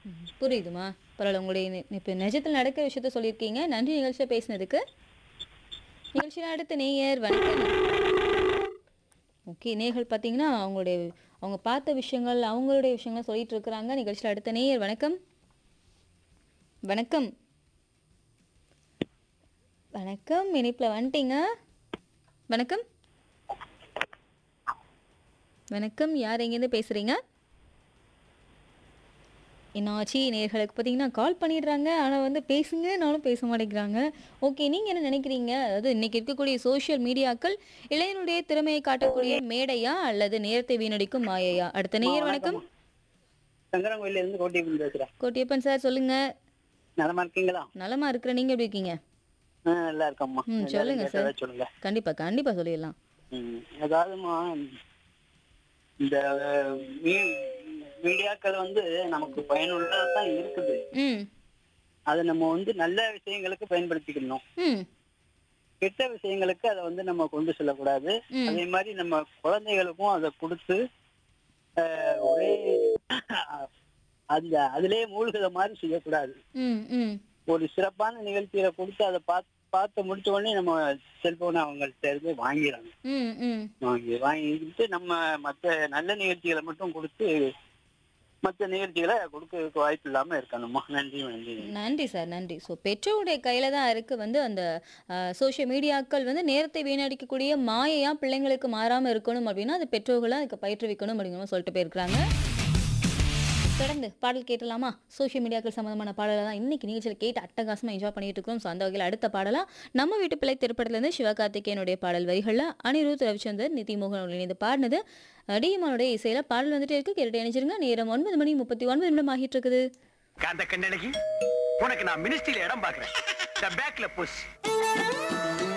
புரியுதுமா பரவாயில்ல உங்களுடைய நி- இப்போ நிஜத்தில் நடக்கிற விஷயத்த சொல்லியிருக்கீங்க நன்றி நிகழ்ச்சியில் பேசினதுக்கு நிகழ்ச்சியில் அடுத்த நேயர் வணக்கம் ஓகே நேர்கள் பார்த்தீங்கன்னா அவங்களுடைய அவங்க பார்த்த விஷயங்கள் அவங்களுடைய விஷயங்கள் சொல்லிட்டு இருக்கிறாங்க நிகழ்ச்சியில் அடுத்த நேயர் வணக்கம் வணக்கம் வணக்கம் இணைப்பில் வந்துட்டீங்க வணக்கம் வணக்கம் யார் எங்கேருந்து பேசுறீங்க என்னாச்சு நேர்களுக்கு பார்த்தீங்கன்னா கால் பண்ணிடுறாங்க ஆனால் வந்து பேசுங்கனாலும் பேச மாட்டேங்கிறாங்க ஓகே நீங்கள் என்ன நினைக்கிறீங்க அதாவது இன்னைக்கு இருக்கக்கூடிய சோஷியல் மீடியாக்கள் இளைஞனுடைய திறமையை காட்டக்கூடிய மேடையா அல்லது நேரத்தை வீணடிக்கும் மாயையா அடுத்த நேயர் வணக்கம் சங்கரங்கோயில இருந்து கோட்டியப்பன் பேசுறேன் கோட்டியப்பன் சார் சொல்லுங்க நலமா இருக்கீங்களா நலமா இருக்கிற நீங்க எப்படி இருக்கீங்க ஆ, நல்லா இருக்கம்மா ம், எல்லாரும் சொல்லுங்க கேட்டதா சொல்லுங்க கண்டிப்பா கண்டிப்பா சொல்லிடலாம் ம், அதாவதுமா இந்த மீ- மீடியாக்கள் வந்து நமக்கு பயனுள்ளதா தான் இருக்குது ம் அதை நம்ம வந்து நல்ல விஷயங்களுக்கு பயன்படுத்திக்கணும் ம் கெட்ட விஷயங்களுக்கு அதை வந்து நம்ம கொண்டு செல்லக்கூடாது ம். அதே மாதிரி நம்ம குழந்தைகளுக்கும் அதை கொடுத்து ஆஹ், ஒரே அந்த அதிலே மூழ்கிற மாதிரி செய்யக்கூடாது ம் ம் ஒரு சிறப்பான நிகழ்ச்சியில கொடுத்து அதை பார்த்து பார்த்து முடிச்ச உடனே நம்ம செல்போனை அவங்கள்ட்ட இருந்து வாங்கிடுறாங்க ம் ம் வாங்கி வாங்கிட்டு நம்ம மற்ற நல்ல நிகழ்ச்சிகளை மட்டும் கொடுத்து மற்ற நிகழ்ச்சிகளை கொடுக்கறதுக்கு வாய்ப்பு இல்லாம இருக்கணுமா நன்றி நன்றி நன்றி சார் நன்றி ஸோ பெற்றோருடைய கையில தான் இருக்கு வந்து அந்த சோஷியல் மீடியாக்கள் வந்து நேரத்தை வீணடிக்கக்கூடிய மாயையா பிள்ளைங்களுக்கு மாறாம இருக்கணும் அப்படின்னா அது பெற்றோர்களை அதுக்கு பயிற்றுவிக்கணும் அப்படிங்கிற மாதிரி சொல்லிட்டு போயிருக்கிறாங்க தொடர்ந்து பாடல் கேட்டலாமா சோஷியல் மீடியாக்கள் சம்மந்தமான பாடலை தான் இன்னைக்கு நிகழ்ச்சியில் கேட்டு அட்டகாசமாக என்ஜாய் பண்ணிட்டு இருக்கோம் ஸோ அந்த வகையில் அடுத்த பாடலா நம்ம வீட்டு பிள்ளை திரைப்படத்துலேருந்து சிவகார்த்திகேயனுடைய பாடல் வரிகளில் அனிருத் ரவிச்சந்தர் நிதிமோகன் அவர்கள் இணைந்து பாடினது டிஎம்மானுடைய இசையில் பாடல் வந்துட்டே இருக்கு கேட்டு இணைச்சிருங்க நேரம் ஒன்பது மணி முப்பத்தி ஒன்பது நிமிடம் ஆகிட்டு இருக்குது காந்த கண்ணழகி உனக்கு நான் மினிஸ்ட்ரியில இடம் பாக்குறேன் பேக்ல புஷ்